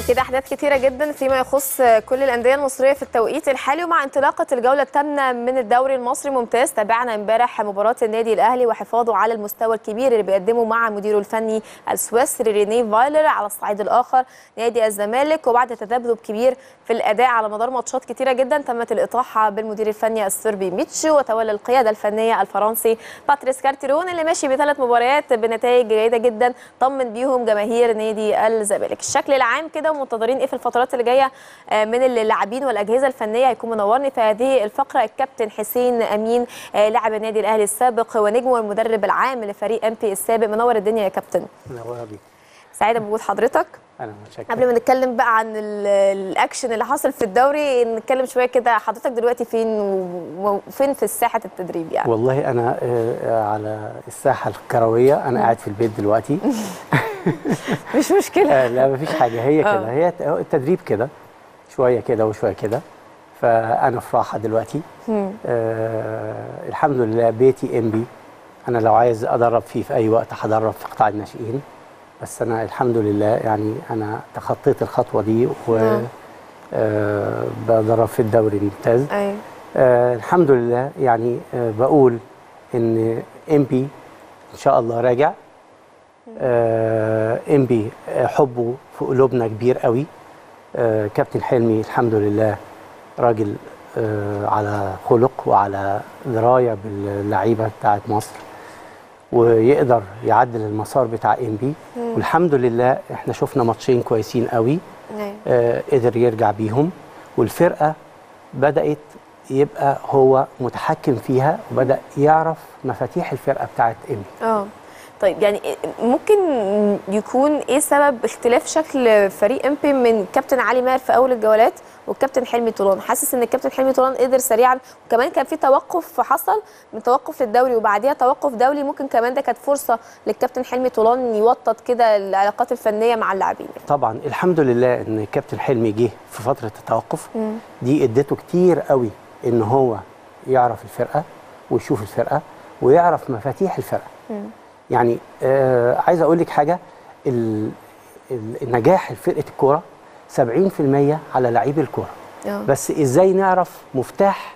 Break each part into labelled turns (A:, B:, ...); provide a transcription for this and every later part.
A: كده احداث كتيره جدا فيما يخص كل الانديه المصريه في التوقيت الحالي ومع انطلاقه الجوله الثامنه من الدوري المصري ممتاز تابعنا امبارح مباراه النادي الاهلي وحفاظه على المستوى الكبير اللي بيقدمه مع مديره الفني السويسري ريني فايلر على الصعيد الاخر نادي الزمالك وبعد تذبذب كبير في الاداء على مدار ماتشات كتيره جدا تمت الاطاحه بالمدير الفني السربي ميتشو وتولى القياده الفنيه الفرنسي باتريس كارتيرون اللي ماشي بثلاث مباريات بنتائج جيده جدا طمن بيهم جماهير نادي الزمالك الشكل العام كده ومنتظرين ايه في الفترات اللي جايه من اللاعبين والاجهزه الفنيه هيكون منورني في هذه الفقره الكابتن حسين امين لاعب النادي الاهلي السابق ونجم والمدرب العام لفريق ام بي السابق منور الدنيا يا كابتن
B: منورة بيك
A: سعيده بوجود حضرتك
B: انا متشكر
A: قبل ما نتكلم بقى عن ال- الاكشن اللي حاصل في الدوري نتكلم شويه كده حضرتك دلوقتي فين و- وفين في ساحه التدريب يعني
B: والله انا آه، على الساحه الكرويه انا قاعد في البيت دلوقتي
A: مش مشكله
B: آه، لا مفيش حاجه هي
A: آه.
B: كده هي ت- التدريب كده شويه كده وشويه كده فانا في راحه دلوقتي آه الحمد لله بيتي ام بي انا لو عايز ادرب فيه في اي وقت هدرب في قطاع الناشئين بس انا الحمد لله يعني انا تخطيت الخطوه دي و
A: نعم.
B: آه بدرب في الدوري الممتاز
A: ايوه
B: آه الحمد لله يعني آه بقول ان ام بي ان شاء الله راجع ام بي حبه في قلوبنا كبير قوي آه كابتن حلمي الحمد لله راجل آه على خلق وعلى درايه باللعيبه بتاعت مصر ويقدر يعدل المسار بتاع ام بي والحمد لله احنا شفنا ماتشين كويسين قوي
A: ايوه
B: آه، قدر يرجع بيهم والفرقه بدات يبقى هو متحكم فيها وبدا يعرف مفاتيح الفرقه بتاعت ايمي
A: اه طيب يعني ممكن يكون ايه سبب اختلاف شكل فريق امبي من كابتن علي ماهر في اول الجولات والكابتن حلمي طولان حاسس ان الكابتن حلمي طولان قدر سريعا وكمان كان في توقف حصل من توقف للدوري وبعديها توقف دولي ممكن كمان ده كانت فرصه للكابتن حلمي طولان يوطد كده العلاقات الفنيه مع اللاعبين
B: طبعا الحمد لله ان كابتن حلمي جه في فتره التوقف دي ادته كتير قوي ان هو يعرف الفرقه ويشوف الفرقه ويعرف مفاتيح الفرقه يعني آه عايز اقول لك حاجه ال- ال- النجاح فرقه الكوره 70% على لعيب الكوره
A: اه
B: بس ازاي نعرف مفتاح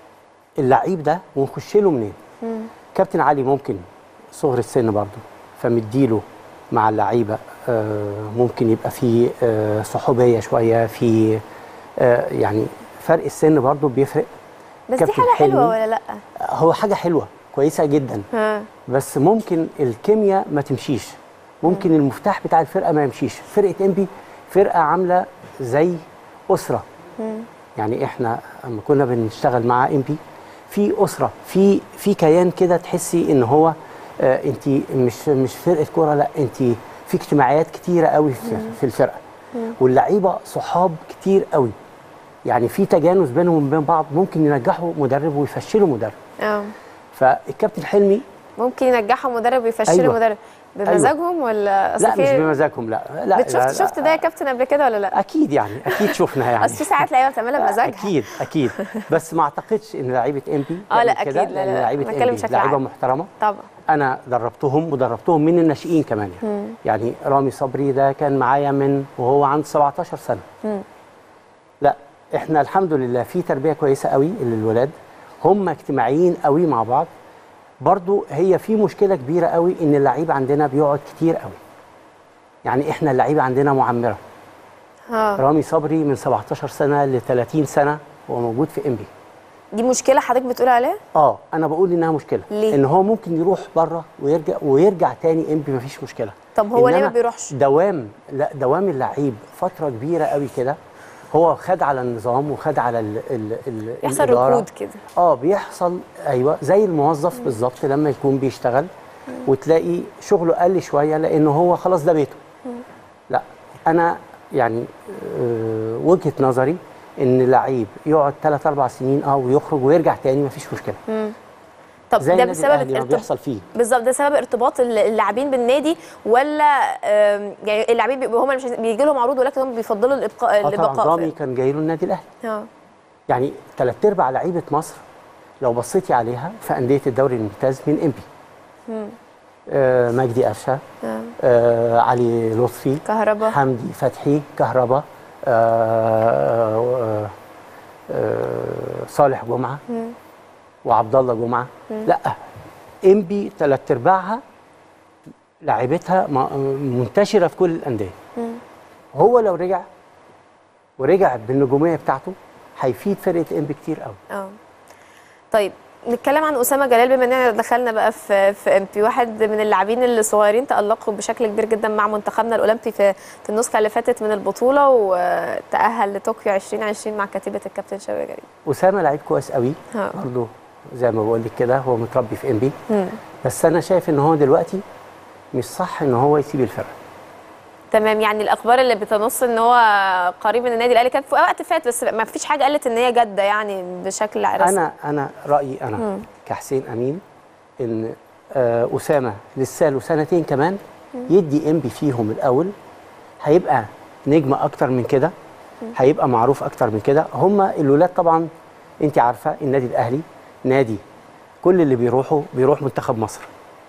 B: اللعيب ده ونخش له منين كابتن علي ممكن صغر السن برضه فمديله مع اللعيبه آه، ممكن يبقى في آه، صحوبيه شويه في آه، يعني فرق السن برضه بيفرق
A: بس دي
B: كابتن
A: حاجه حلوه
B: حلمي.
A: ولا لا
B: هو حاجه حلوه كويسه جدا
A: ها
B: بس ممكن الكيمياء ما تمشيش ممكن المفتاح بتاع الفرقه ما يمشيش فرقه انبي فرقه عامله زي اسره يعني احنا لما كنا بنشتغل مع انبي في اسره في في كيان كده تحسي ان هو آه انت مش مش فرقه كوره لا انت في اجتماعيات كتيره قوي في, في الفرقه واللعيبه صحاب كتير قوي يعني في تجانس بينهم وبين بعض ممكن ينجحوا مدرب ويفشلوا مدرب
A: اه
B: فالكابتن حلمي
A: ممكن ينجحوا مدرب ويفشلوا
B: أيوة.
A: مدرب بمزاجهم ولا أصل
B: لا مش
A: في-
B: بمزاجهم لا لا
A: بتشوف
B: لا
A: شفت
B: لا.
A: ده يا كابتن قبل كده ولا لا؟
B: اكيد يعني اكيد شفنا يعني
A: اصل في ساعات لعيبه بتعملها بمزاجها
B: اكيد اكيد بس ما اعتقدش ان لعيبه ام بي
A: آه، لا، أكيد، لا، لا، لا.
B: لعيبه
A: بتكلم
B: ام بي
A: بشكل
B: لعيبه
A: عام.
B: محترمه
A: طبعا
B: انا دربتهم ودربتهم من الناشئين كمان يعني يعني رامي صبري ده كان معايا من وهو عنده 17 سنه لا احنا الحمد لله في تربيه كويسه قوي للولاد هم اجتماعيين قوي مع بعض برضو هي في مشكله كبيره قوي ان اللعيب عندنا بيقعد كتير قوي يعني احنا اللعيبه عندنا معمره
A: ها
B: رامي صبري من 17 سنه ل 30 سنه هو موجود في انبي
A: دي مشكله حضرتك بتقول عليها؟
B: اه انا بقول انها مشكله
A: ليه؟
B: ان هو ممكن يروح بره ويرجع ويرجع تاني انبي مفيش مشكله
A: طب هو ليه ما
B: إنما
A: بيروحش؟
B: دوام لا دوام اللعيب فتره كبيره قوي كده هو خد على النظام وخد على ال ال ال
A: يحصل
B: الإدارة.
A: ركود كده
B: اه بيحصل ايوه زي الموظف بالظبط لما يكون بيشتغل وتلاقي شغله قل شويه لانه هو خلاص ده بيته لا انا يعني آه وجهه نظري ان لعيب يقعد 3 4 سنين اه ويخرج ويرجع تاني مفيش مشكله
A: طب
B: زي
A: ده
B: النادي
A: بسبب
B: الأهلي ما
A: ارتب-
B: بيحصل فيه
A: بالظبط ده سبب ارتباط الل- اللاعبين بالنادي ولا آم، يعني اللاعبين بيبقوا هم مش بيجي لهم عروض ولكن هم بيفضلوا الابقاء
B: اه طبعا
A: البقاء
B: رامي
A: في-
B: كان جاي له النادي الاهلي
A: اه
B: يعني ثلاث ارباع لعيبه مصر لو بصيتي عليها في انديه الدوري الممتاز من امبي آه مجدي قفشه
A: آه.
B: آه علي لطفي
A: كهربا
B: حمدي فتحي كهربا آه آه آه صالح جمعه وعبد الله جمعه لا انبي ثلاث ارباعها لعيبتها م- منتشره في كل الانديه هو لو رجع ورجع بالنجوميه بتاعته هيفيد فرقه انبي كتير قوي
A: اه طيب نتكلم عن اسامه جلال بما اننا دخلنا بقى في في ام بي واحد من اللاعبين الصغيرين تالقوا بشكل كبير جدا مع منتخبنا الاولمبي في في النسخه اللي فاتت من البطوله وتاهل لطوكيو 2020 مع كتيبه الكابتن شوقي غريب
B: اسامه لعيب كويس قوي
A: ها.
B: برضه زي ما بقول لك كده هو متربي في انبي
A: مم.
B: بس انا شايف ان هو دلوقتي مش صح ان هو يسيب الفرقه
A: تمام يعني الاخبار اللي بتنص ان هو قريب من النادي الاهلي كانت في وقت فات بس ما فيش حاجه قالت ان هي جاده يعني بشكل رسمي
B: انا انا رايي انا كحسين امين ان آه، اسامه لسه له سنتين كمان يدي انبي فيهم الاول هيبقى نجم اكتر من كده هيبقى معروف اكتر من كده هم الولاد طبعا انت عارفه النادي الاهلي نادي كل اللي بيروحوا بيروح منتخب مصر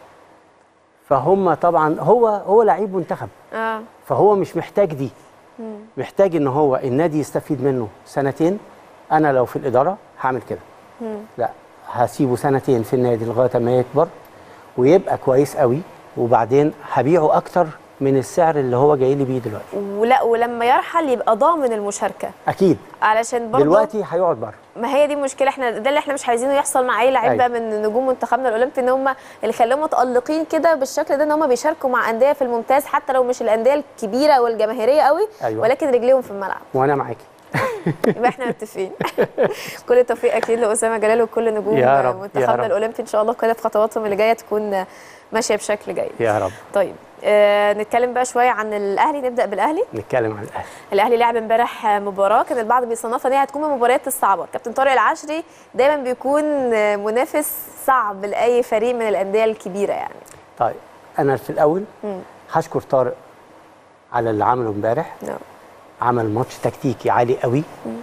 B: فهم طبعا هو هو لعيب منتخب
A: اه
B: فهو مش محتاج دي محتاج ان هو النادي يستفيد منه سنتين انا لو في الاداره هعمل كده لا هسيبه سنتين في النادي لغايه ما يكبر ويبقى كويس قوي وبعدين هبيعه اكتر من السعر اللي هو جاي لي بيه دلوقتي
A: ولا ولما يرحل يبقى ضامن المشاركه
B: اكيد
A: علشان برضه
B: دلوقتي هيقعد بره
A: ما هي دي المشكله احنا ده اللي احنا مش عايزينه يحصل مع اي لعيب
B: أيوة.
A: بقى من نجوم منتخبنا الاولمبي ان هم اللي خلاهم متالقين كده بالشكل ده ان هم بيشاركوا مع انديه في الممتاز حتى لو مش الانديه الكبيره والجماهيريه قوي
B: أيوة.
A: ولكن رجليهم في الملعب
B: وانا معاكي
A: يبقى احنا متفقين كل التوفيق اكيد لاسامه جلال وكل نجوم
B: يا رب، يا
A: منتخبنا
B: رب.
A: الاولمبي ان شاء الله كده في خطواتهم اللي جايه تكون ماشيه بشكل جيد
B: يا رب
A: طيب آه نتكلم بقى شويه عن الاهلي نبدا بالاهلي
B: نتكلم عن الاهلي
A: الاهلي لعب امبارح مباراه كان البعض بيصنفها ان هي هتكون من المباريات الصعبه كابتن طارق العشري دايما بيكون منافس صعب لاي فريق من الانديه الكبيره يعني
B: طيب انا في الاول
A: مم.
B: هشكر طارق على اللي عمله امبارح
A: نعم.
B: عمل ماتش تكتيكي عالي قوي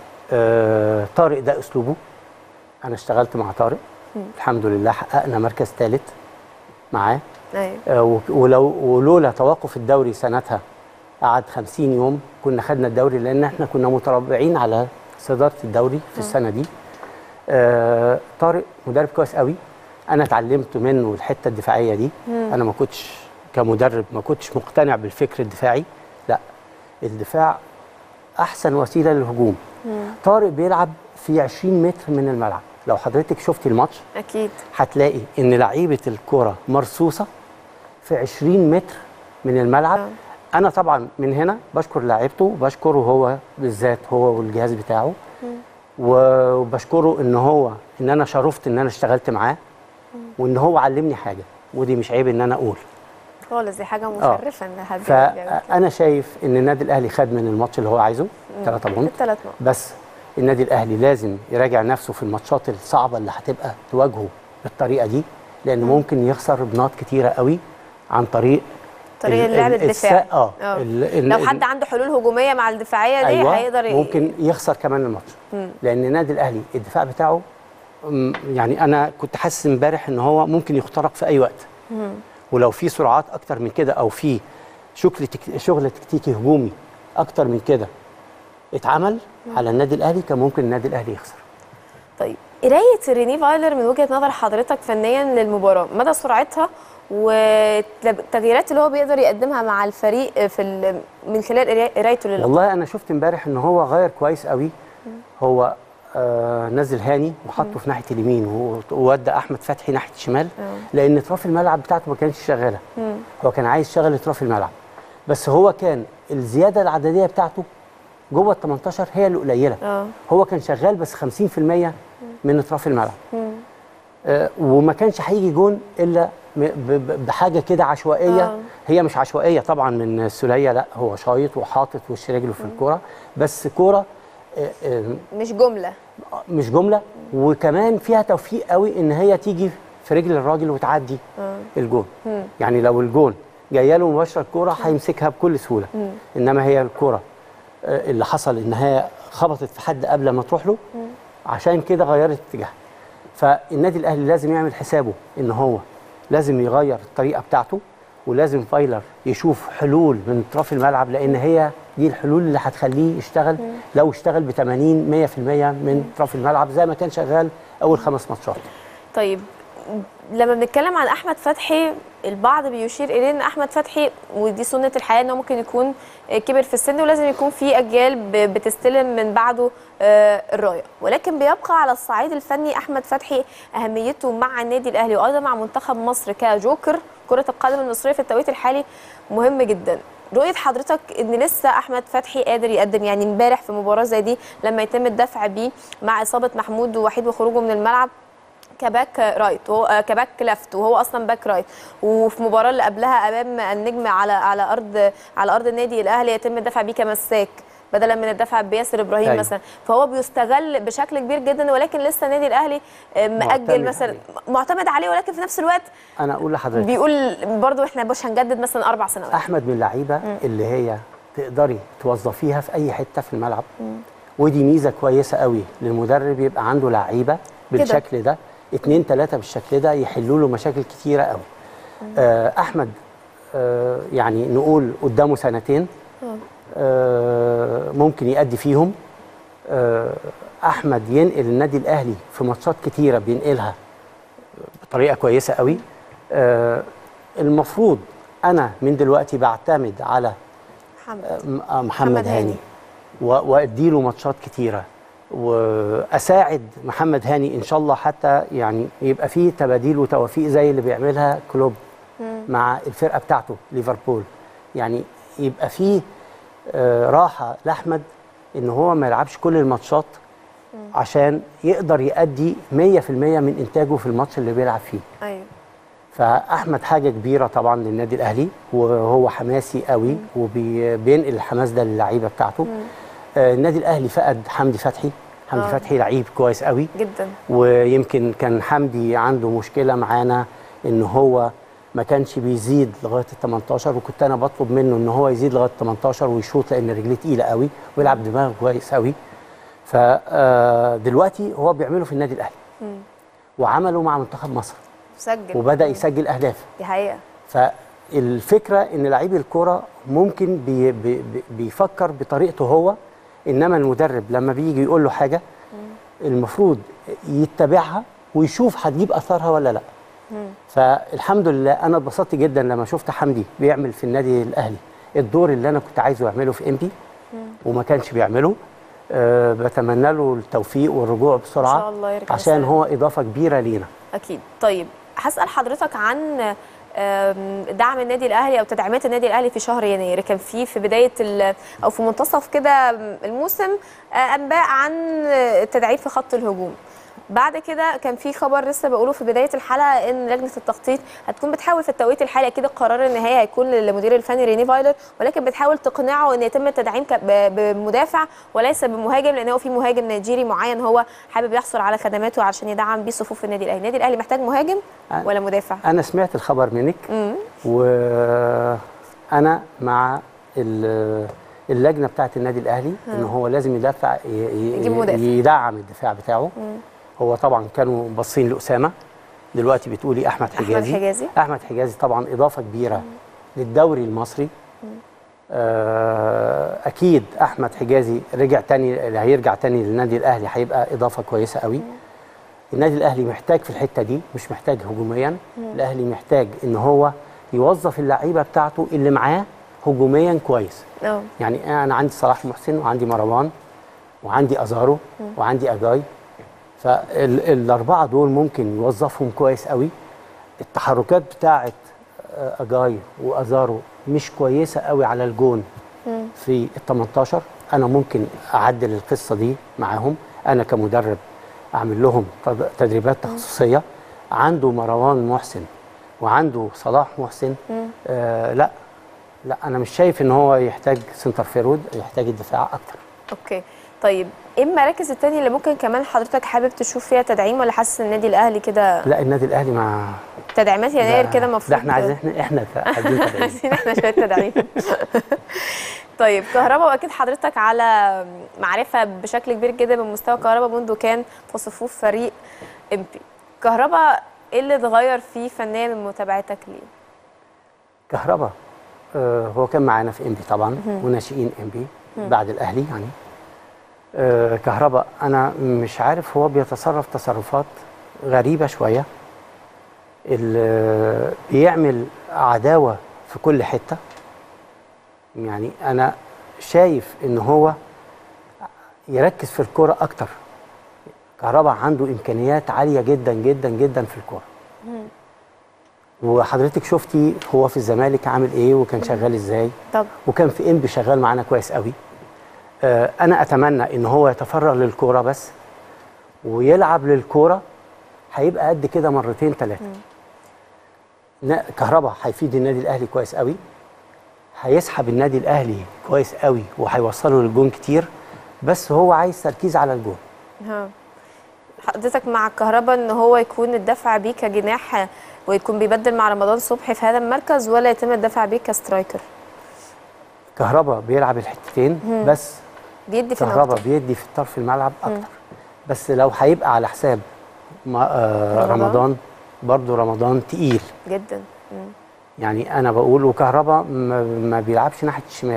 B: آه طارق ده اسلوبه انا اشتغلت مع طارق الحمد لله حققنا مركز ثالث معاه
A: ايوه
B: آه و- ولو ولولا توقف الدوري سنتها قعد 50 يوم كنا خدنا الدوري لان احنا كنا متربعين على صداره الدوري في السنه دي آه طارق مدرب كويس قوي انا اتعلمت منه الحته الدفاعيه دي انا ما كنتش كمدرب ما كنتش مقتنع بالفكر الدفاعي لا الدفاع احسن وسيله للهجوم طارق بيلعب في 20 متر من الملعب لو حضرتك شفتي الماتش
A: اكيد
B: هتلاقي ان لعيبه الكره مرصوصه في 20 متر من الملعب
A: آه.
B: انا طبعا من هنا بشكر لعيبته بشكره هو بالذات هو والجهاز بتاعه وبشكره ان هو ان انا شرفت ان انا اشتغلت معاه وان هو علمني حاجه ودي مش عيب ان انا اقول
A: خالص دي حاجه مشرفه ان حد
B: فانا شايف ان النادي الاهلي خد من الماتش اللي هو عايزه ثلاثة بونت
A: الثلاث نقط
B: بس النادي الاهلي لازم يراجع نفسه في الماتشات الصعبه اللي هتبقى تواجهه بالطريقه دي لان ممكن يخسر بنقط كتيره قوي عن طريق
A: طريقه
B: ال-
A: اللعب
B: ال-
A: الدفاعي
B: الس- اه
A: آه.
B: ال- ال-
A: لو
B: ال-
A: حد عنده حلول هجوميه مع الدفاعيه دي
B: أيوة
A: هيقدر ي-
B: ممكن يخسر كمان الماتش لان النادي الاهلي الدفاع بتاعه م، يعني انا كنت حاسس امبارح ان هو ممكن يخترق في اي وقت ولو في سرعات اكتر من كده او في شغل تك... شغل تكتيكي هجومي اكتر من كده اتعمل على النادي الاهلي كان ممكن النادي الاهلي يخسر
A: طيب قرايه ريني فايلر من وجهه نظر حضرتك فنيا للمباراه مدى سرعتها والتغييرات اللي هو بيقدر يقدمها مع الفريق في ال- من خلال قرا- قرايته للقطاع
B: والله انا شفت امبارح ان هو غير كويس قوي هو آه نزل هاني وحطه في ناحيه اليمين و- وودى احمد فتحي ناحيه الشمال لان اطراف الملعب بتاعته ما كانتش شغاله هو كان عايز يشغل اطراف الملعب بس هو كان الزياده العدديه بتاعته جوه ال 18 هي اللي قليله
A: اه
B: هو كان شغال بس 50% من اطراف الملعب آه وما كانش هيجي جون الا م- ب- ب- بحاجه كده عشوائيه
A: آه.
B: هي مش عشوائيه طبعا من السوليه لا هو شايط وحاطط وش رجله في الكوره بس كوره آه، آه،
A: مش جمله
B: مش جمله وكمان فيها توفيق قوي ان هي تيجي في رجل الراجل وتعدي الجون يعني لو الجون جايه له مباشره الكوره هيمسكها بكل سهوله انما هي الكوره آه، اللي حصل ان هي خبطت في حد قبل ما تروح له عشان كده غيرت اتجاهها فالنادي الاهلي لازم يعمل حسابه ان هو لازم يغير الطريقه بتاعته ولازم فايلر يشوف حلول من اطراف الملعب لان هي دي الحلول اللي هتخليه يشتغل لو اشتغل ب 80 100% من اطراف الملعب زي ما كان شغال اول خمس ماتشات
A: طيب لما بنتكلم عن احمد فتحي البعض بيشير اليه ان احمد فتحي ودي سنه الحياه انه ممكن يكون كبر في السن ولازم يكون في اجيال ب- بتستلم من بعده آه، الرايه ولكن بيبقى على الصعيد الفني احمد فتحي اهميته مع النادي الاهلي وايضا مع منتخب مصر كجوكر كره القدم المصريه في التوقيت الحالي مهم جدا رؤيه حضرتك ان لسه احمد فتحي قادر يقدم يعني امبارح في مباراه زي دي لما يتم الدفع بيه مع اصابه محمود ووحيد وخروجه من الملعب كباك رايت وهو آه، كباك ليفت وهو اصلا باك رايت وفي المباراه اللي قبلها امام النجم على على ارض على ارض النادي الاهلي يتم الدفع بيه كمساك بدلا من الدفع بياسر ابراهيم
B: أيوة.
A: مثلا فهو بيستغل بشكل كبير جدا ولكن لسه النادي الاهلي آه،
B: معتمد
A: مأجل مثلا
B: عليه.
A: معتمد عليه ولكن في نفس الوقت
B: انا اقول لحضرتك
A: بيقول برضو احنا مش هنجدد مثلا اربع سنوات
B: احمد من اللعيبه اللي هي تقدري توظفيها في اي حته في الملعب ودي ميزه كويسه قوي للمدرب يبقى عنده لعيبه بالشكل ده اتنين تلاته بالشكل ده يحلوا له مشاكل كتيره قوي آه احمد آه يعني نقول قدامه سنتين آه ممكن يأدي فيهم آه احمد ينقل النادي الاهلي في ماتشات كتيره بينقلها بطريقه كويسه قوي آه المفروض انا من دلوقتي بعتمد على
A: محمد
B: م- آه،
A: محمد
B: محمد
A: هاني.
B: هاني و- وادي له ماتشات كتيره واساعد محمد هاني ان شاء الله حتى يعني يبقى فيه تباديل وتوافيق زي اللي بيعملها كلوب مع الفرقه بتاعته ليفربول يعني يبقى فيه آه، راحه لاحمد ان هو ما يلعبش كل الماتشات عشان يقدر يأدي 100% من انتاجه في الماتش اللي بيلعب فيه
A: ايوه
B: فاحمد حاجه كبيره طبعا للنادي الاهلي وهو حماسي قوي وبينقل الحماس ده للعيبه بتاعته آه النادي الاهلي فقد حمدي فتحي حمدي
A: آه.
B: فتحي لعيب كويس قوي
A: جدا
B: ويمكن كان حمدي عنده مشكله معانا ان هو ما كانش بيزيد لغايه ال 18 وكنت انا بطلب منه ان هو يزيد لغايه ال 18 ويشوط لان رجليه تقيله قوي ويلعب دماغه كويس قوي فدلوقتي هو بيعمله في النادي الاهلي وعمله مع منتخب مصر
A: سجل
B: وبدا يسجل اهداف
A: دي حقيقه
B: فالفكره ان لعيب الكوره ممكن بي بي بي- بيفكر بطريقته هو انما المدرب لما بيجي يقول له حاجه المفروض يتبعها ويشوف هتجيب اثرها ولا لا فالحمد لله انا اتبسطت جدا لما شفت حمدي بيعمل في النادي الاهلي الدور اللي انا كنت عايزه يعمله في امبي وما كانش بيعمله أه بتمنى له التوفيق والرجوع بسرعه
A: إن شاء الله يرجع
B: عشان
A: بالسلامة.
B: هو اضافه كبيره لينا
A: اكيد طيب هسال حضرتك عن آم، دعم النادي الاهلي او تدعيمات النادي الاهلي في شهر يناير كان في في بدايه ال- او في منتصف كده الموسم آه، انباء عن التدعيم في خط الهجوم بعد كده كان في خبر لسه بقوله في بدايه الحلقه ان لجنه التخطيط هتكون بتحاول في التوقيت الحالي اكيد القرار النهائي هيكون للمدير الفني ريني فايلر ولكن بتحاول تقنعه ان يتم التدعيم ك- ب- بمدافع وليس بمهاجم لان هو في مهاجم نيجيري معين هو حابب يحصل على خدماته عشان يدعم بيه صفوف النادي الاهلي النادي الاهلي محتاج مهاجم
B: أه.
A: ولا مدافع
B: انا سمعت الخبر منك
A: امم
B: وانا مع ال- اللجنه بتاعت النادي الاهلي ان هو لازم يدافع ي- ي-
A: يجيب مدافع.
B: يدعم الدفاع بتاعه هو طبعا كانوا باصين لاسامه دلوقتي بتقولي احمد حجازي
A: حجازي.
B: احمد حجازي طبعا اضافه كبيره للدوري المصري آه، اكيد احمد حجازي رجع تاني اللي هيرجع تاني للنادي الاهلي هيبقى اضافه كويسه قوي النادي الاهلي محتاج في الحته دي مش محتاج هجوميا الاهلي محتاج ان هو يوظف اللعيبه بتاعته اللي معاه هجوميا كويس
A: اه
B: يعني انا عندي صلاح محسن وعندي مروان وعندي ازارو وعندي اجاي فالاربعه دول ممكن يوظفهم كويس قوي التحركات بتاعه آه، اجاي وازارو مش كويسه قوي على الجون في ال 18 انا ممكن اعدل القصه دي معاهم انا كمدرب اعمل لهم تد- تدريبات تخصصيه عنده مروان محسن وعنده صلاح محسن آه لا لا انا مش شايف ان هو يحتاج سنتر فيرود يحتاج الدفاع اكتر
A: اوكي طيب ايه المراكز التانية اللي ممكن كمان حضرتك حابب تشوف فيها تدعيم ولا حاسس ان النادي الاهلي كده
B: لا النادي الاهلي مع
A: تدعيمات يناير
B: ده-
A: كده المفروض
B: ده احنا عايزين احنا احنا عايزين تدعيم
A: عايزين احنا شويه تدعيم طيب كهربا واكيد حضرتك على معرفه بشكل كبير جدا بمستوى كهربا منذ كان في صفوف فريق امبي كهربا ايه اللي اتغير فيه فنيا من متابعتك ليه
B: كهربا آه هو كان معانا في انبي طبعا وناشئين انبي بعد الاهلي يعني آه كهربا انا مش عارف هو بيتصرف تصرفات غريبه شويه ال- بيعمل عداوه في كل حته يعني انا شايف ان هو يركز في الكوره اكتر كهربا عنده امكانيات عاليه جدا جدا جدا في الكوره وحضرتك شفتي هو في الزمالك عامل ايه وكان شغال ازاي
A: طب
B: وكان في انبي شغال معانا كويس قوي آه انا اتمنى ان هو يتفرغ للكوره بس ويلعب للكوره هيبقى قد كده مرتين ثلاثه كهربا هيفيد النادي الاهلي كويس قوي هيسحب النادي الاهلي كويس قوي وهيوصله للجون كتير بس هو عايز تركيز على الجون
A: ها حضرتك مع الكهرباء ان هو يكون الدفع بيه كجناح ويكون بيبدل مع رمضان صبحي في هذا المركز ولا يتم الدفع بيه كسترايكر
B: كهربا بيلعب الحتتين بس
A: بيدي في
B: كهربا
A: النقطة
B: بيدي في طرف الملعب اكتر بس لو هيبقى على حساب ما آه
A: رمضان.
B: رمضان برضو رمضان تقيل
A: جدا مم.
B: يعني انا بقول وكهربا ما, ما بيلعبش ناحيه الشمال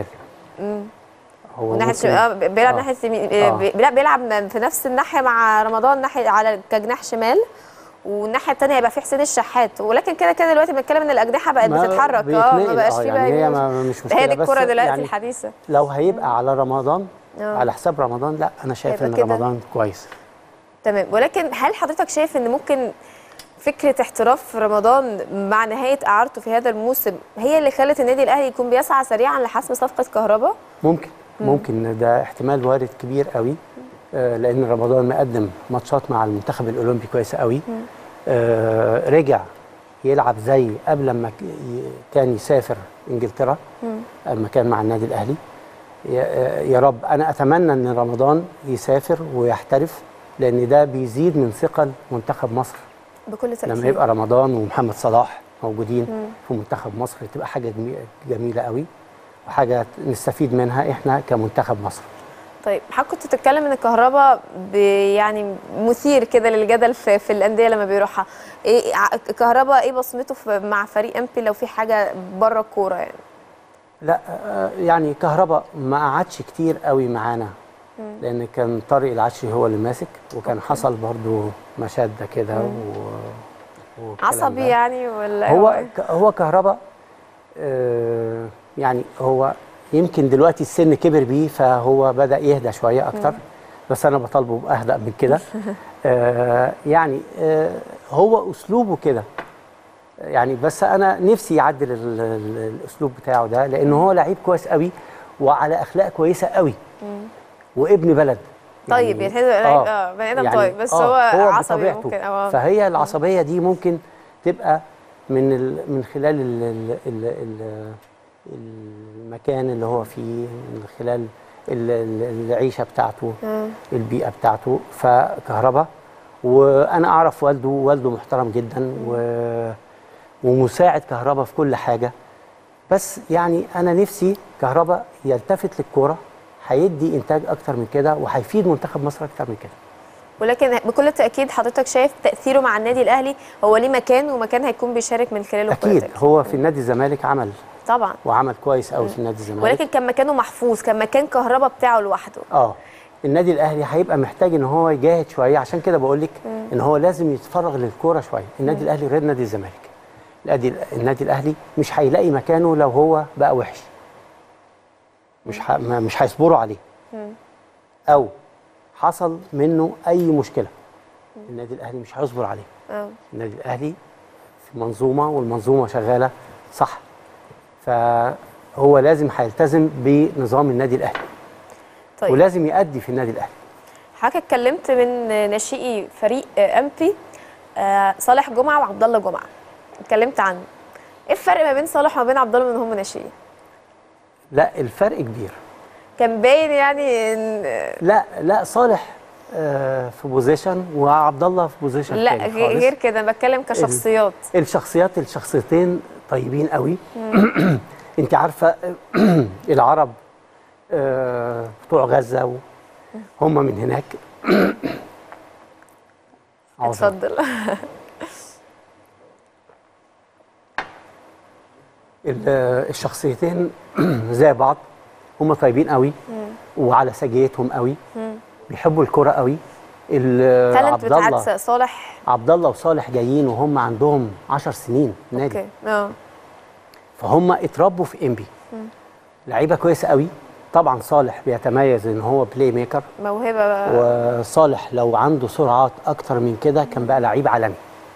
B: هو
A: وناحيه
B: ممكن-
A: آه بيلعب
B: آه.
A: ناحيه يمين
B: آه.
A: آه. بيلعب بيلعب في نفس الناحيه مع رمضان ناحيه على كجناح شمال والناحيه الثانيه هيبقى في حسين الشحات ولكن كده كده دلوقتي بنتكلم ان الاجنحه بقت
B: ما
A: بتتحرك اه
B: بيتنقل،
A: ما بقاش
B: آه،
A: في
B: يعني
A: بقى
B: هي
A: يمين
B: ما- مش مشكله
A: هي دي
B: بس
A: الكره دلوقتي
B: يعني
A: الحديثه
B: لو هيبقى على رمضان
A: آه.
B: على حساب رمضان لا انا شايف
A: هيبقى
B: ان
A: كده.
B: رمضان كويس
A: تمام ولكن هل حضرتك شايف ان ممكن فكره احتراف رمضان مع نهايه اعارته في هذا الموسم هي اللي خلت النادي الاهلي يكون بيسعى سريعا لحسم صفقه كهرباء
B: ممكن ممكن ده احتمال وارد كبير قوي آه لان رمضان مقدم ماتشات مع المنتخب الاولمبي كويسه قوي آه رجع يلعب زي قبل ما ك- ي- كان يسافر انجلترا لما كان مع النادي الاهلي يا- آه، يا رب انا اتمنى ان رمضان يسافر ويحترف لان ده بيزيد من ثقل منتخب مصر
A: بكل تاكيد
B: لما يبقى رمضان ومحمد صلاح موجودين في منتخب مصر تبقى حاجه جمي- جميله قوي وحاجه نستفيد منها احنا كمنتخب مصر
A: طيب حضرتك كنت بتتكلم ان الكهرباء ب- يعني مثير كده للجدل في, في الانديه لما بيروحها ايه ع- الكهرباء ايه بصمته في مع فريق امبي لو في حاجه بره الكوره يعني
B: لا آه، يعني كهربا ما قعدش كتير قوي معانا لان كان طارق العشري هو اللي ماسك وكان حصل برضو مشاده كده و... والكلام
A: عصبي
B: ده.
A: يعني ولا
B: هو
A: إيه؟
B: ك- هو كهربا آه، يعني هو يمكن دلوقتي السن كبر بيه فهو بدا يهدى شويه اكتر بس انا بطالبه باهدى من كده آه، يعني آه، هو اسلوبه كده يعني بس انا نفسي يعدل ال- ال- الاسلوب بتاعه ده لان هو لعيب كويس قوي وعلى اخلاق كويسه قوي وابن بلد
A: طيب يعني اه, آه بني ادم طيب بس هو, عصبي
B: بطبيعته.
A: ممكن اه
B: فهي العصبيه دي ممكن تبقى من ال من خلال ال ال ال ال المكان اللي هو فيه من خلال ال- ال- العيشه بتاعته
A: آه.
B: البيئه بتاعته فكهرباء وانا اعرف والده والده محترم جدا و ومساعد كهرباء في كل حاجه بس يعني انا نفسي كهرباء يلتفت للكوره هيدي انتاج اكتر من كده وهيفيد منتخب مصر اكتر من كده
A: ولكن بكل تاكيد حضرتك شايف تاثيره مع النادي الاهلي هو ليه مكان ومكان هيكون بيشارك من خلاله في كل
B: اكيد
A: تأكيد.
B: هو في النادي الزمالك عمل
A: طبعا
B: وعمل كويس قوي في النادي الزمالك
A: ولكن كان مكانه محفوظ كان مكان كهرباء بتاعه لوحده
B: اه النادي الاهلي هيبقى محتاج ان هو يجاهد شويه عشان كده بقول لك ان هو لازم يتفرغ للكوره شويه النادي الاهلي غير نادي الزمالك النادي النادي الاهلي مش هيلاقي مكانه لو هو بقى وحش مش ح... ما- مش هيصبروا عليه او حصل منه اي مشكله النادي الاهلي مش هيصبر عليه
A: اه
B: النادي الاهلي في منظومه والمنظومه شغاله صح فهو لازم هيلتزم بنظام النادي الاهلي
A: طيب
B: ولازم يأدي في النادي الاهلي
A: حضرتك اتكلمت من ناشئي فريق آه، امبي آه، صالح جمعه وعبد الله جمعه اتكلمت عنه ايه الفرق ما بين صالح وما بين عبد الله من هم ناشئين
B: لا الفرق كبير
A: كان باين يعني ان
B: لا لا صالح آه، في بوزيشن وعبد الله في بوزيشن
A: لا
B: تاني
A: غي-
B: خالص.
A: غير كده أنا بتكلم كشخصيات
B: الشخصيات الشخصيتين طيبين قوي انت عارفه العرب آه، بتوع غزه و- هم من هناك عذرا.
A: اتفضل
B: ال- الشخصيتين زي بعض هم طيبين قوي وعلى سجيتهم قوي بيحبوا الكرة قوي ال-
A: تالنت
B: عبد الله
A: بتاعت صالح
B: عبد الله وصالح جايين وهم عندهم 10 سنين نادي
A: اوكي اه
B: فهم اتربوا في انبي لعيبه كويسه قوي طبعا صالح بيتميز ان هو بلاي ميكر
A: موهبه بقى
B: وصالح لو عنده سرعات اكتر من كده كان بقى لعيب عالمي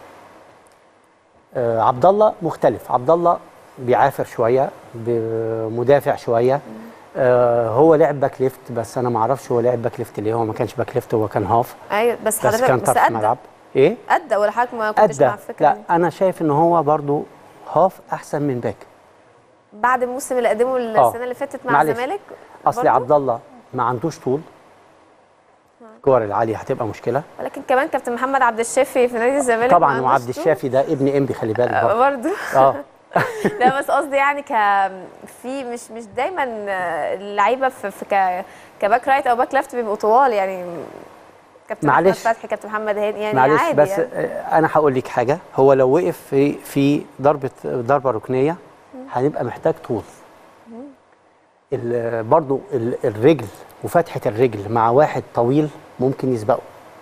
B: آه عبد الله مختلف عبد الله بيعافر شويه ب- مدافع شويه آه هو لعب باك ليفت بس انا ما اعرفش هو لعب باك ليفت ليه هو ما كانش باك ليفت هو كان هاف
A: ايوه بس
B: بس
A: حضرتك
B: كان
A: بس
B: طرف
A: ادى
B: ملعب ايه
A: ادى ولا حضرتك ما كنتش
B: ادى
A: مع الفكره
B: لا
A: دي
B: انا شايف ان هو برضو هاف احسن من باك
A: بعد الموسم اللي قدمه السنه اللي فاتت مع
B: معلش.
A: الزمالك
B: اصل
A: برضو؟
B: عبد الله ما عندوش طول الكور العاليه هتبقى مشكله
A: ولكن كمان كابتن محمد عبد الشافي في نادي الزمالك ما
B: طبعا
A: عندوش
B: وعبد
A: طول.
B: الشافي ده ابن انبي خلي بالك
A: آه،
B: برضه
A: برضه
B: اه
A: لا بس قصدي يعني ك في مش مش دايما اللعيبه في, في ك كباك رايت او باك ليفت بيبقوا طوال يعني كابتن احمد
B: معلش.
A: فتحي كابتن محمد هاني يعني
B: معلش
A: عادي
B: بس
A: يعني.
B: آه، انا هقول لك حاجه هو لو وقف في في ضربه ضربه ركنيه هنبقى محتاج طول ال- برضو ال- الرجل وفتحه الرجل مع واحد طويل ممكن يسبقه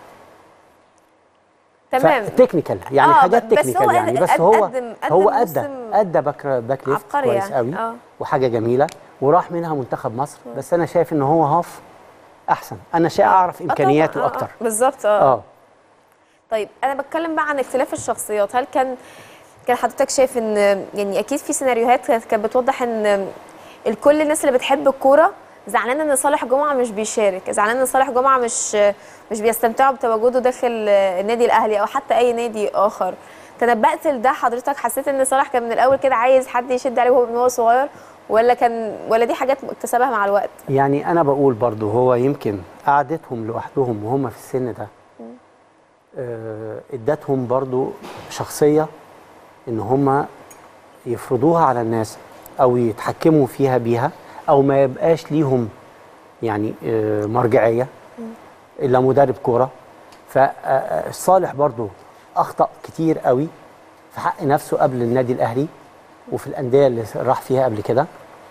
A: تمام
B: تكنيكال يعني
A: آه،
B: حاجات
A: بس هو
B: تكنيكال يعني
A: قد-
B: بس
A: قد-
B: هو
A: قدم- قدم
B: هو ادى
A: موسم
B: ادى باك باك ليفت
A: عبقري
B: كويس
A: يعني.
B: قوي
A: آه.
B: وحاجه جميله وراح منها منتخب مصر بس انا شايف ان هو هاف احسن انا شايف اعرف
A: آه،
B: امكانياته
A: طبعاً. آه،
B: اكتر
A: آه، بالظبط اه
B: اه
A: طيب انا بتكلم بقى عن اختلاف الشخصيات هل كان كان حضرتك شايف ان يعني اكيد في سيناريوهات كانت كانت بتوضح ان الكل الناس اللي بتحب الكوره زعلان ان صالح جمعه مش بيشارك زعلان ان صالح جمعه مش مش بيستمتعوا بتواجده داخل النادي الاهلي او حتى اي نادي اخر تنبأت لده حضرتك حسيت ان صالح كان من الاول كده عايز حد يشد عليه وهو من هو صغير ولا كان ولا دي حاجات اكتسبها مع الوقت
B: يعني انا بقول برضو هو يمكن قعدتهم لوحدهم وهم في السن ده آه، ادتهم برضو شخصيه ان هم يفرضوها على الناس او يتحكموا فيها بيها او ما يبقاش ليهم يعني آه، مرجعيه الا مدرب كوره فصالح برضو اخطا كتير قوي في حق نفسه قبل النادي الاهلي وفي الانديه اللي راح فيها قبل كده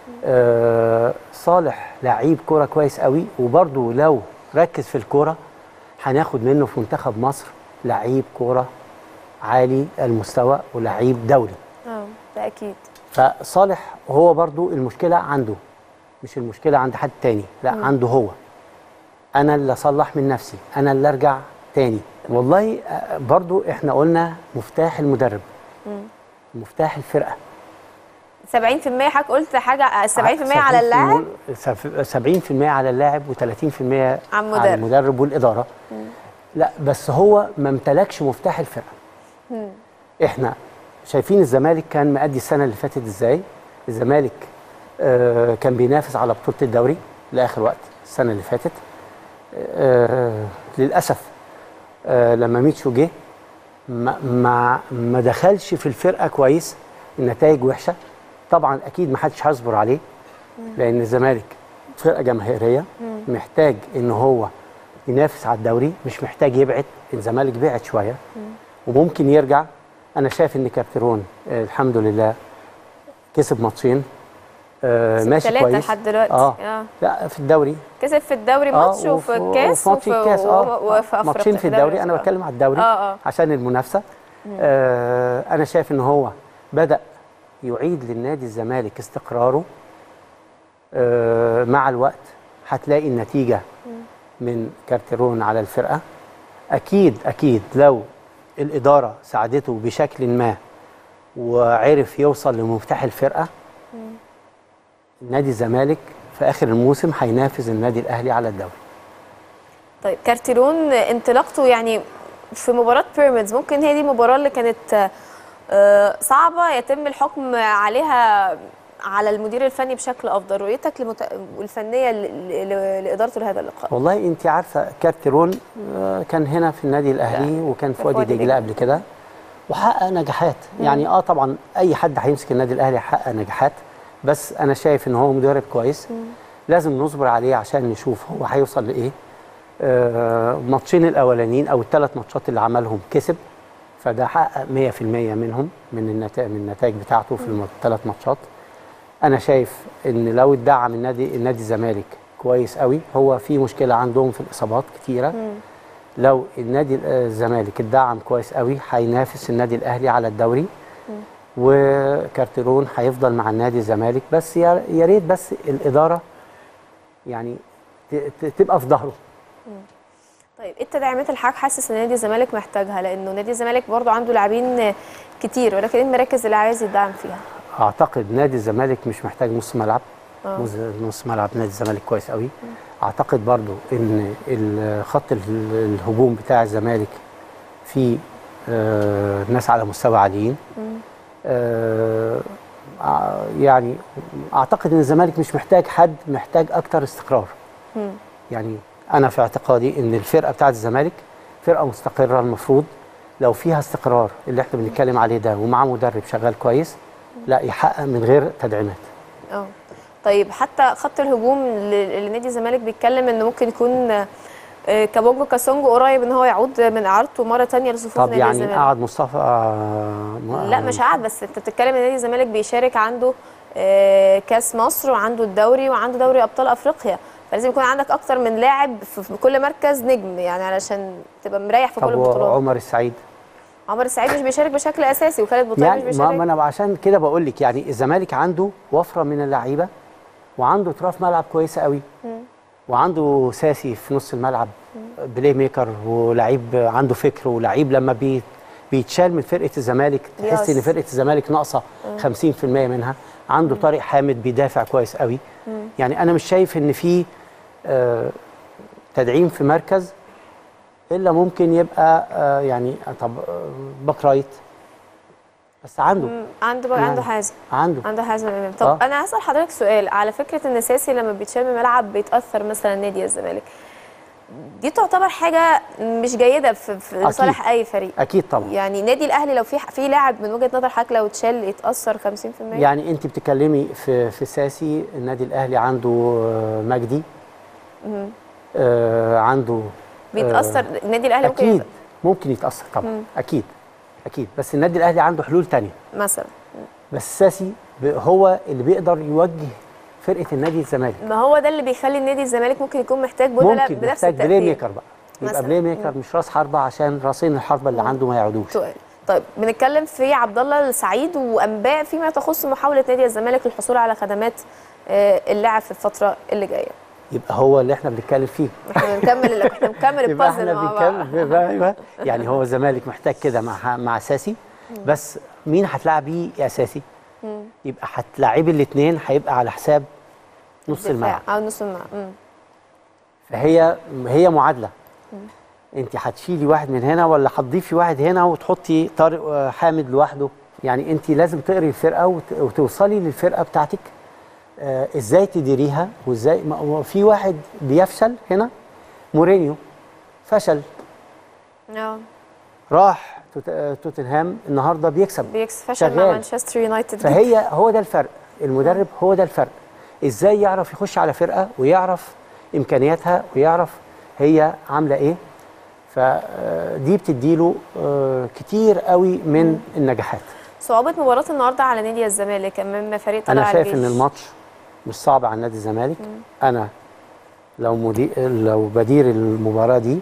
B: آه صالح لعيب كوره كويس قوي وبرضو لو ركز في الكوره هناخد منه في منتخب مصر لعيب كوره عالي المستوى ولعيب دولي
A: اه ده اكيد
B: فصالح هو برضو المشكلة عنده مش المشكلة عند حد تاني لا عنده هو أنا اللي أصلح من نفسي أنا اللي أرجع تاني والله آه، برضو إحنا قلنا مفتاح المدرب مفتاح الفرقة
A: 70% حضرتك قلت حاجه 70% على اللاعب
B: 70% على اللاعب و30%
A: على
B: على
A: المدرب.
B: المدرب والإدارة لا بس هو ما امتلكش مفتاح الفرقة احنا شايفين الزمالك كان مأدي السنة اللي فاتت ازاي الزمالك آه كان بينافس على بطولة الدوري لآخر وقت السنة اللي فاتت آه للأسف آه لما ميتشو جه ما, ما, ما دخلش في الفرقة كويس النتائج وحشة طبعا أكيد ما حدش هيصبر عليه لأن الزمالك فرقة جماهيرية محتاج إن هو ينافس على الدوري مش محتاج يبعد الزمالك بعد شوية وممكن يرجع انا شايف ان كابترون آه الحمد لله كسب ماتشين آه ماشي
A: ثلاثة
B: كويس
A: لحد دلوقتي
B: اه
A: آه.
B: لا في الدوري
A: كسب في الدوري
B: اه
A: ماتش وفي الكاس
B: وفي ماتش الكاس اه
A: وفي افريقيا
B: ماتشين في الدوري انا بتكلم على الدوري
A: اه اه
B: عشان المنافسه آه انا شايف ان هو بدا يعيد للنادي الزمالك استقراره آه مع الوقت هتلاقي النتيجه من كارتيرون على الفرقه اكيد اكيد لو الاداره ساعدته بشكل ما وعرف يوصل لمفتاح الفرقه نادي الزمالك في اخر الموسم هينافس النادي الاهلي على الدوري
A: طيب كارتيرون انطلاقته يعني في مباراة بيراميدز ممكن هي دي المباراة اللي كانت آه، صعبة يتم الحكم عليها على المدير الفني بشكل افضل رؤيتك لمت... الفنيه ل... ل... لادارته لهذا اللقاء
B: والله انت عارفه كارتيرون آه، كان هنا في النادي الاهلي وكان في وادي دجله قبل كده وحقق نجاحات يعني اه طبعا اي حد هيمسك النادي الاهلي هيحقق نجاحات بس انا شايف ان هو مدرب كويس لازم نصبر عليه عشان نشوف هو هيوصل لايه آه، ماتشين الاولانيين او الثلاث ماتشات اللي عملهم كسب فده حقق 100% منهم من النتائج من النتائج بتاعته في الثلاث ماتشات انا شايف ان لو اتدعم النادي النادي الزمالك كويس قوي هو في مشكله عندهم في الاصابات كتيره لو النادي الزمالك اتدعم كويس قوي هينافس النادي الاهلي على الدوري وكارتيرون هيفضل مع النادي الزمالك بس يا يا ريت بس الاداره يعني ت- ت- تبقى في ظهره
A: طيب ايه التدعيمات اللي حضرتك حاسس ان نادي الزمالك محتاجها لانه نادي الزمالك برضو عنده لاعبين كتير ولكن ايه المراكز اللي عايز يدعم فيها
B: اعتقد نادي الزمالك مش محتاج نص ملعب
A: آه.
B: نص- نص ملعب نادي الزمالك كويس قوي اعتقد برضو ان ال- خط ال- الهجوم بتاع الزمالك في آه، ناس على مستوى عاليين آه، ع- يعني اعتقد ان الزمالك مش محتاج حد محتاج اكتر استقرار
A: مم.
B: يعني انا في اعتقادي ان الفرقه بتاعت الزمالك فرقه مستقره المفروض لو فيها استقرار اللي احنا بنتكلم عليه ده ومعاه مدرب شغال كويس لا يحقق من غير تدعيمات
A: اه طيب حتى خط الهجوم اللي اللي نادي الزمالك بيتكلم انه ممكن يكون آه، كابونجو كاسونجو قريب ان هو يعود من اعارته مره تانية لصفوف
B: طب
A: نادي
B: يعني
A: الزمالك
B: قعد مصطفى آه، م-
A: لا مش قاعد بس انت بتتكلم ان نادي الزمالك بيشارك عنده آه، كاس مصر وعنده الدوري وعنده دوري ابطال افريقيا فلازم يكون عندك اكتر من لاعب في في كل مركز نجم يعني علشان تبقى مريح في كل
B: طب
A: البطولات
B: عمر السعيد
A: عمر السعيد مش بيشارك بشكل اساسي وخالد بوطيب
B: يعني
A: مش
B: ما, ما
A: بيشارك
B: انا عشان كده بقول لك يعني الزمالك عنده وفره من اللعيبه وعنده اطراف ملعب كويسه قوي وعنده ساسي في نص الملعب بلاي ميكر ولعيب عنده فكر ولعيب لما بي بيتشال من فرقه الزمالك تحس
A: يس.
B: ان فرقه الزمالك ناقصه 50% منها عنده طارق حامد بيدافع كويس قوي يعني انا مش شايف ان في آه، تدعيم في مركز الا ممكن يبقى آه، يعني طب آه، باك رايت بس عنده
A: مم، عنده بقى
B: يعني.
A: عنده حازم
B: عنده
A: عنده حازم امام طب
B: آه.
A: انا هسال حضرتك سؤال على فكره ان ساسي لما بيتشال من الملعب بيتاثر مثلا نادي الزمالك دي تعتبر حاجه مش جيده في, في
B: أكيد.
A: لصالح اي فريق
B: اكيد طبعا
A: يعني نادي الاهلي لو في في لاعب من وجهه نظر حضرتك لو اتشال يتاثر 50%
B: يعني انت بتتكلمي في في ساسي النادي الاهلي عنده آه، مجدي آه عنده
A: بيتاثر النادي الاهلي ممكن
B: اكيد
A: يت-
B: ممكن يتاثر طبعا اكيد اكيد بس النادي الاهلي عنده حلول تانية
A: مثلا
B: بس ساسي ب- هو اللي بيقدر يوجه فرقه النادي الزمالك
A: ما هو ده اللي بيخلي النادي الزمالك ممكن يكون محتاج بدلاء
B: ممكن
A: بنفس
B: محتاج بلاي
A: التاثير
B: ميكر بقى يبقى
A: مثلاً.
B: بلاي ميكر مش راس حربه عشان راسين الحربه اللي عنده ما يعودوش
A: سؤال طيب بنتكلم في عبد الله السعيد وانباء فيما تخص محاوله نادي الزمالك للحصول على خدمات آه، اللاعب في الفتره اللي جايه
B: يبقى هو اللي احنا بنتكلم فيه
A: احنا بنكمل احنا بنكمل
B: يبقى
A: البازل
B: احنا
A: مع بعض
B: بنكمل ايوه يعني هو الزمالك محتاج كده مع مع اساسي بس مين هتلاعبيه يا اساسي يبقى هتلاعبي الاثنين هيبقى على حساب نص
A: دفاع
B: الملعب
A: او نص الملعب مم.
B: فهي هي معادله انت هتشيلي واحد من هنا ولا هتضيفي واحد هنا وتحطي طارق آه، حامد لوحده يعني انت لازم تقري الفرقه وت- وتوصلي للفرقه بتاعتك آه ازاي تديريها وازاي ما هو في واحد بيفشل هنا مورينيو فشل
A: اه
B: راح توت- آه، توتنهام النهارده بيكسب
A: بيكس فشل مع
B: شغال.
A: مانشستر يونايتد
B: فهي هو ده الفرق المدرب هو ده الفرق ازاي يعرف يخش على فرقه ويعرف امكانياتها ويعرف هي عامله ايه فدي بتديله آه، كتير قوي من النجاحات
A: صعوبه مباراه النهارده على نادي الزمالك امام فريق طلع
B: انا شايف ان
A: الجيش.
B: الماتش مش صعب على نادي الزمالك انا لو مدير لو بدير المباراه دي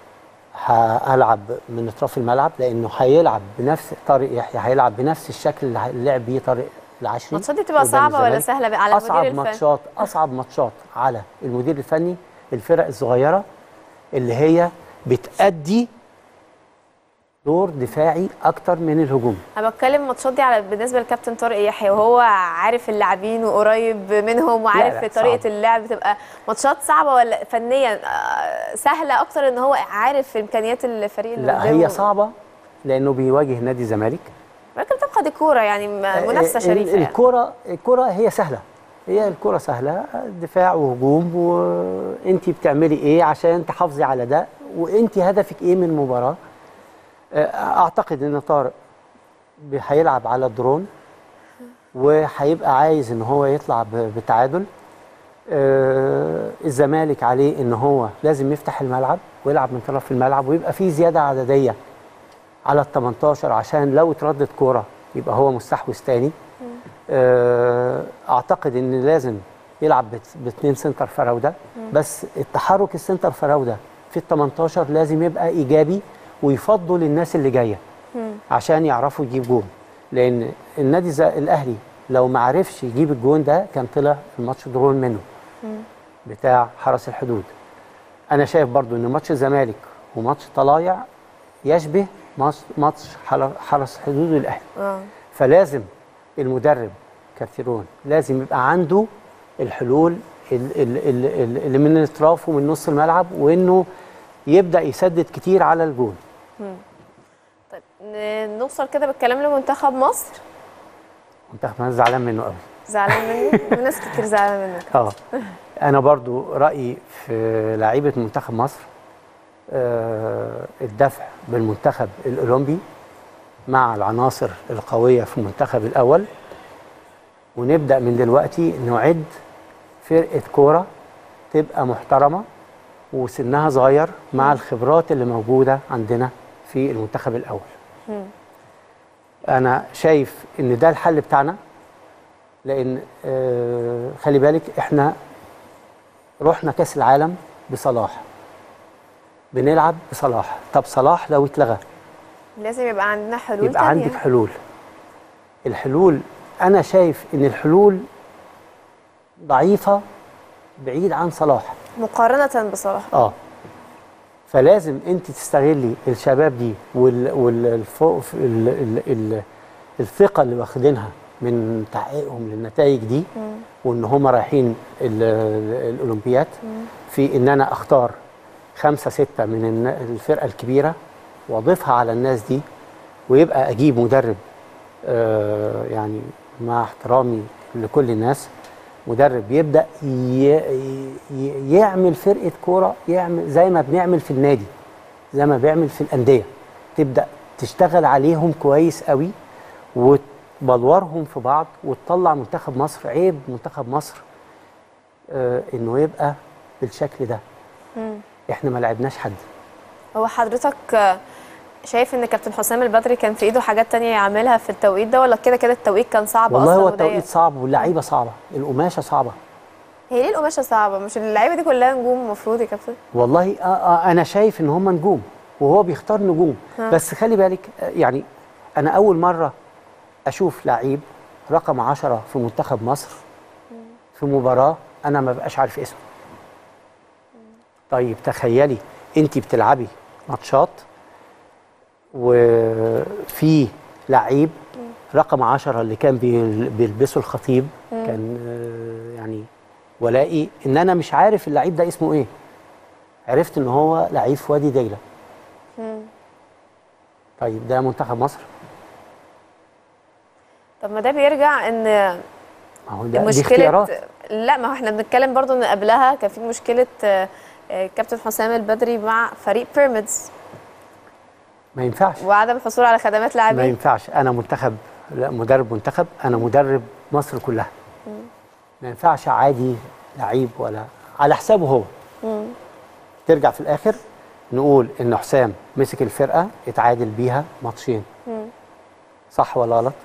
B: هلعب من اطراف الملعب لانه هيلعب بنفس طارق يحيى هيلعب بنفس الشكل اللي لعب بيه طارق العشري
A: الماتشات دي بتبقى
B: قدام
A: صعبه ولا
B: الزمالك.
A: سهله بقى على المدير
B: اصعب
A: الفني
B: ماتشات اصعب ماتشات على المدير الفني الفرق الصغيره اللي هي بتأدي دور دفاعي اكتر من الهجوم
A: انا بتكلم الماتشات دي على بالنسبه للكابتن طارق يحيى وهو عارف اللاعبين وقريب منهم وعارف
B: لا،
A: طريقه
B: صعب.
A: اللعب بتبقى ماتشات صعبه ولا فنيا آه، سهله اكتر ان هو عارف امكانيات الفريق اللي
B: لا
A: قدامه
B: هي صعبه لانه بيواجه نادي الزمالك
A: ولكن تبقى دي كوره يعني م- منافسه
B: ال-
A: شريفه يعني.
B: الكره الكره هي سهله هي الكره سهله دفاع وهجوم وانت بتعملي ايه عشان تحافظي على ده وانت هدفك ايه من المباراه اعتقد ان طارق ب- هيلعب على الدرون وهيبقى عايز ان هو يطلع ب- بتعادل آه، الزمالك عليه ان هو لازم يفتح الملعب ويلعب من طرف الملعب ويبقى فيه زياده عدديه على ال 18 عشان لو اتردت كوره يبقى هو مستحوذ تاني آه، اعتقد ان لازم يلعب بت- باتنين سنتر فراوده بس التحرك السنتر فراوده في ال 18 لازم يبقى ايجابي ويفضل الناس اللي جايه عشان يعرفوا يجيب جون لان النادي زي الاهلي لو ما عرفش يجيب الجون ده كان طلع الماتش درون منه بتاع حرس الحدود انا شايف برضو ان ماتش الزمالك وماتش طلايع يشبه ماتش ماتش حل- حرس الحدود والاهلي
A: اه
B: فلازم المدرب كارتيرون لازم يبقى عنده الحلول ال- ال- ال- ال- اللي من الاطراف ومن نص الملعب وانه يبدا يسدد كتير على الجون
A: طيب ن- نوصل كده بالكلام لمنتخب مصر
B: منتخب انا زعلان منه قوي
A: زعلان مني وناس كتير زعلانه منك
B: اه انا برضو رايي في لعيبه منتخب مصر آه الدفع بالمنتخب الاولمبي مع العناصر القويه في المنتخب الاول ونبدا من دلوقتي نعد فرقه كوره تبقى محترمه وسنها صغير مع الخبرات اللي موجوده عندنا في المنتخب الاول انا شايف ان ده الحل بتاعنا لان آه خلي بالك احنا رحنا كاس العالم بصلاح بنلعب بصلاح طب صلاح لو اتلغى
A: لازم يبقى عندنا حلول
B: يبقى
A: تانية.
B: عندك حلول الحلول انا شايف ان الحلول ضعيفه بعيد عن صلاح
A: مقارنه بصراحه
B: اه فلازم انت تستغلي الشباب دي وال وال الف- ال ال ال الثقه اللي واخدينها من تحقيقهم للنتائج دي وان هم رايحين ال- ال- الاولمبياد في ان انا اختار خمسه سته من الن- الفرقه الكبيره واضيفها على الناس دي ويبقى اجيب مدرب آه يعني مع احترامي لكل الناس مدرب يبدا ي- ي- يعمل فرقه كوره يعمل زي ما بنعمل في النادي زي ما بيعمل في الانديه تبدا تشتغل عليهم كويس قوي وتبلورهم في بعض وتطلع منتخب مصر عيب منتخب مصر آه انه يبقى بالشكل ده احنا ما لعبناش حد
A: هو حضرتك آه، شايف ان كابتن حسام البدري كان في ايده حاجات تانية يعملها في التوقيت ده ولا كده كده التوقيت كان صعب
B: والله
A: اصلا
B: هو
A: وضيق؟
B: التوقيت صعب واللعيبه صعبه القماشه صعبه
A: هي ليه القماشه صعبه مش اللعيبه دي كلها نجوم المفروض يا كابتن
B: والله آه آه انا شايف ان هم نجوم وهو بيختار نجوم
A: ها.
B: بس خلي بالك آه، يعني انا اول مره اشوف لعيب رقم عشرة في منتخب مصر في مباراه انا ما بقاش عارف اسمه طيب تخيلي انت بتلعبي ماتشات وفي لعيب رقم عشرة اللي كان بيل- بيلبسه الخطيب كان آه، يعني والاقي ان انا مش عارف اللعيب ده اسمه ايه عرفت ان هو لعيب في وادي دجله طيب ده منتخب مصر
A: طب ما ده بيرجع ان
B: ما هو ده دي
A: مشكله
B: اختيارات
A: لا ما هو احنا بنتكلم برضو ان قبلها كان في مشكله آه، آه، كابتن حسام البدري مع فريق بيراميدز
B: ما ينفعش
A: وعدم الحصول على خدمات
B: ما
A: لاعبين
B: ينفعش انا منتخب لا مدرب منتخب انا مدرب مصر كلها ما ينفعش عادي لعيب ولا على حسابه هو ترجع في الاخر نقول ان حسام مسك الفرقه اتعادل بيها ماتشين صح ولا غلط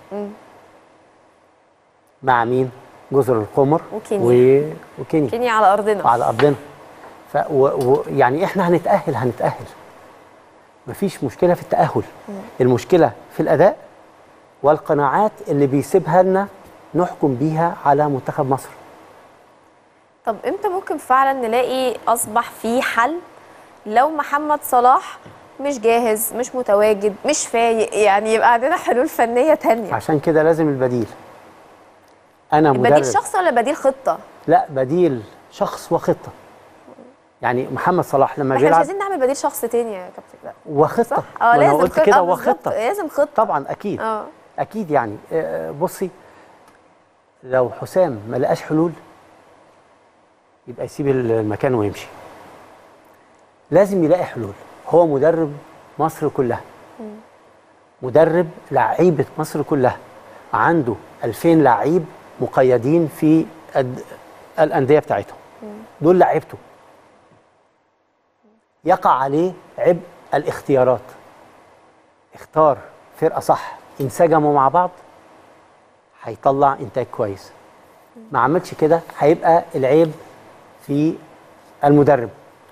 B: مع مين جزر القمر
A: وكينيا.
B: و... وكينيا
A: كينيا على ارضنا
B: وعلى ارضنا ف و... و... يعني احنا هنتاهل هنتاهل مفيش مشكله في التاهل المشكله في الاداء والقناعات اللي بيسيبها لنا نحكم بيها على منتخب مصر
A: طب امتى ممكن فعلا نلاقي اصبح في حل لو محمد صلاح مش جاهز مش متواجد مش فايق يعني يبقى عندنا حلول فنيه تانية
B: عشان كده لازم البديل انا مدرب
A: بديل شخص ولا بديل خطه
B: لا بديل شخص وخطه يعني محمد صلاح لما
A: احنا مش
B: بيلعب
A: عايزين نعمل بديل شخص تاني يا كابتن لا
B: وخطه
A: صح
B: ما
A: اه
B: أنا
A: لازم
B: قلت
A: خطة.
B: كده
A: آه، بالظبط.
B: وخطه
A: لازم خطه
B: طبعا اكيد
A: اه
B: اكيد يعني آه، بصي لو حسام ما لقاش حلول يبقى يسيب المكان ويمشي لازم يلاقي حلول هو مدرب مصر كلها مدرب لعيبه مصر كلها عنده 2000 لعيب مقيدين في الد- الانديه بتاعتهم دول لعيبته يقع عليه عبء الاختيارات اختار فرقه صح انسجموا مع بعض هيطلع انتاج كويس ما عملش كده هيبقى العيب في المدرب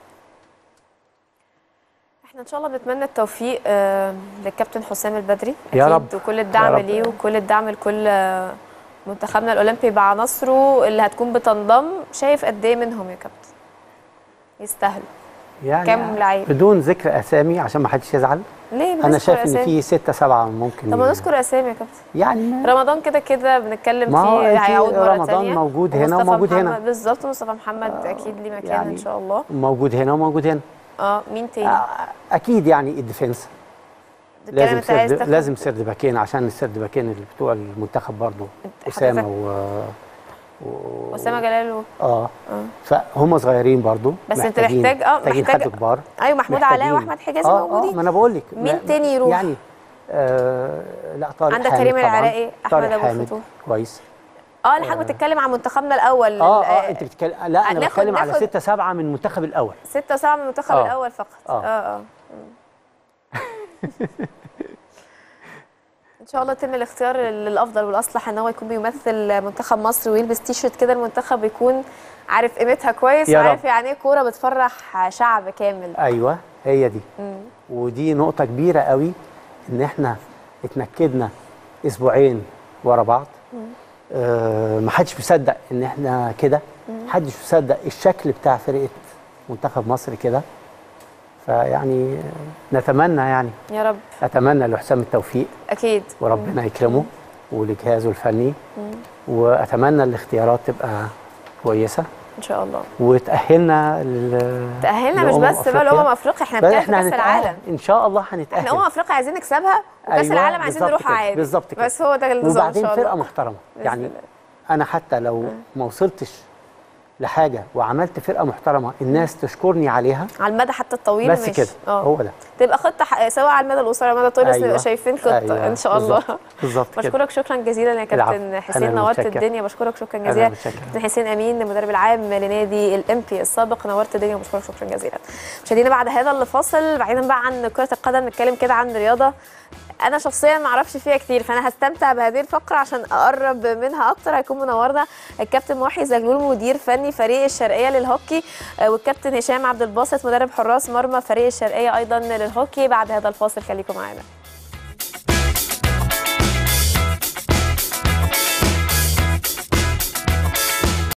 A: احنا ان شاء الله بنتمنى التوفيق آه، للكابتن حسام البدري
B: يا
A: أكيد،
B: رب.
A: وكل الدعم
B: يا رب.
A: ليه وكل الدعم لكل آه، منتخبنا الاولمبي بعناصره اللي هتكون بتنضم شايف قد ايه منهم يا كابتن يستاهلوا
B: يعني
A: كام لعيب؟
B: بدون ذكر اسامي عشان ما حدش يزعل
A: ليه
B: انا
A: بنذكر
B: شايف ان
A: أسامي؟
B: في ستة سبعة ممكن
A: طب ما نذكر اسامي يا كابتن
B: يعني ما
A: رمضان كده كده بنتكلم
B: ما هو
A: فيه
B: أكيد
A: هيعود مره
B: رمضان
A: تانية
B: موجود هنا
A: ومصطفى
B: وموجود هنا.
A: محمد- بالظبط مصطفى محمد اكيد ليه مكان
B: يعني
A: ان شاء الله
B: موجود هنا وموجود هنا
A: اه مين تاني
B: آه، اكيد يعني الديفنس
A: بتتكلم
B: لازم
A: انت عايز
B: سرد
A: تاخد
B: لازم سرد باكين عشان السرد باكين اللي بتوع المنتخب برضو اسامه و... و...
A: اسامه جلال و...
B: اه فهم صغيرين برضو
A: بس أنت
B: محتاجين-
A: محتاج- آه،
B: محتاجين
A: محتاج-
B: حد كبار
A: ايوه محمود
B: محتاجين-
A: علاء واحمد حجازي
B: آه
A: موجودين
B: آه ما انا بقول لك
A: مين
B: ما-
A: تاني يروح؟
B: يعني آه لا طارق
A: عندك
B: حامد
A: كريم
B: طبعاً.
A: العراقي، أحمد
B: طارق
A: أبو
B: حامد
A: الفتوح.
B: كويس
A: اه انا حضرتك بتتكلم عن منتخبنا الاول
B: اه
A: ال-
B: اه انت بتتكلم لا انا
A: ناخد-
B: بتكلم على
A: ناخد-
B: ستة سبعة من المنتخب الاول
A: ستة سبعة من المنتخب
B: آه.
A: الأول فقط اه
B: آه.
A: اه إن شاء الله يتم الاختيار للأفضل والأصلح إن هو يكون بيمثل منتخب مصر ويلبس تيشرت كده المنتخب يكون عارف قيمتها كويس
B: يا
A: وعارف
B: رب.
A: يعني إيه كورة بتفرح شعب كامل
B: ايوه هي دي
A: مم.
B: ودي نقطة كبيرة قوي ان احنا اتنكدنا اسبوعين ورا بعض آه محدش بيصدق ان احنا كده محدش بيصدق الشكل بتاع فرقة منتخب مصر كده فيعني آه، نتمنى يعني
A: يا رب
B: اتمنى لحسام التوفيق
A: أكيد
B: وربنا يكرمه ولجهازه الفني واتمنى الاختيارات تبقى كويسة
A: إن شاء الله
B: وتأهلنا لل
A: تأهلنا مش
B: لأمم
A: بس بقى
B: أفريقيا.
A: لأمم أفريقيا إحنا
B: بقى
A: بنتكلم في كأس
B: هنتأهل.
A: العالم
B: ان شاء الله هنتأهل
A: احنا أمم أفريقيا عايزين نكسبها وكأس
B: أيوة،
A: العالم عايزين
B: بالظبط
A: نروح
B: كده،
A: عادي
B: بالظبط كده.
A: بس هو ده النظام إن
B: وبعدين
A: شاء
B: فرقه
A: الله
B: محترمه
A: بإذن
B: يعني
A: الله.
B: انا حتى لو ما وصلتش لحاجه وعملت فرقه محترمه الناس تشكرني عليها
A: على المدى حتى الطويل
B: بس
A: ماشي.
B: كده
A: اه
B: هو ده
A: تبقى خطه ح- سواء على المدى القصير او المدى الطويل بس
B: أيوة.
A: نبقى شايفين خطه
B: أيوة،
A: ان شاء الله
B: بالظبط، بالظبط كده
A: بشكرك شكرا جزيلا يا كابتن
B: العفو.
A: حسين
B: أنا
A: نورت
B: متشكر.
A: الدنيا بشكرك شكرا
B: أنا
A: جزيلا
B: متشكر.
A: كابتن حسين امين المدرب العام لنادي الامبي السابق نورت الدنيا وبشكرك شكرا جزيلا مشاهدينا بعد هذا الفاصل بعيدا بقى عن كره القدم نتكلم كده عن رياضه انا شخصيا ما اعرفش فيها كتير فانا هستمتع بهذه الفقره عشان اقرب منها اكتر هيكون منورنا الكابتن محي زغلول مدير فني فريق الشرقيه للهوكي آه، والكابتن هشام عبد الباسط مدرب حراس مرمى فريق الشرقيه ايضا للهوكي بعد هذا الفاصل خليكم معانا